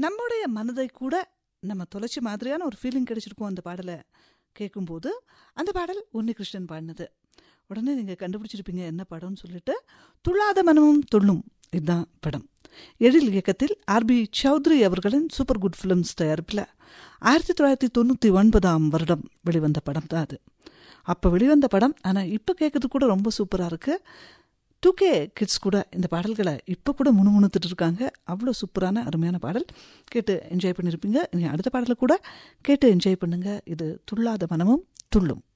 நம்முடைய மனதை கூட நம்ம தொலைச்ச மாதிரியான ஒரு ஃபீலிங் கிடைச்சிருக்கும் அந்த பாடலை கேட்கும்போது அந்த பாடல் உன்னிகிருஷ்ணன் பாடினது உடனே நீங்கள் கண்டுபிடிச்சிருப்பீங்க என்ன படம்னு சொல்லிட்டு துள்ளாத மனமும் துள்ளும் இதுதான் படம் எழில் இயக்கத்தில் ஆர்பி சௌத்ரி அவர்களின் சூப்பர் குட் ஃபிலிம்ஸ் தயாரிப்பில் ஆயிரத்தி தொள்ளாயிரத்தி தொண்ணூற்றி ஒன்பதாம் வருடம் வெளிவந்த படம் தான் அது அப்போ வெளிவந்த படம் ஆனால் இப்போ கேட்கறது கூட ரொம்ப சூப்பராக இருக்குது டூ கே கிட்ஸ் கூட இந்த பாடல்களை இப்போ கூட முணுமுணுத்துட்டு இருக்காங்க அவ்வளோ சூப்பரான அருமையான பாடல் கேட்டு என்ஜாய் பண்ணியிருப்பீங்க இனி அடுத்த பாடலை கூட கேட்டு என்ஜாய் பண்ணுங்க இது துள்ளாத மனமும் துள்ளும்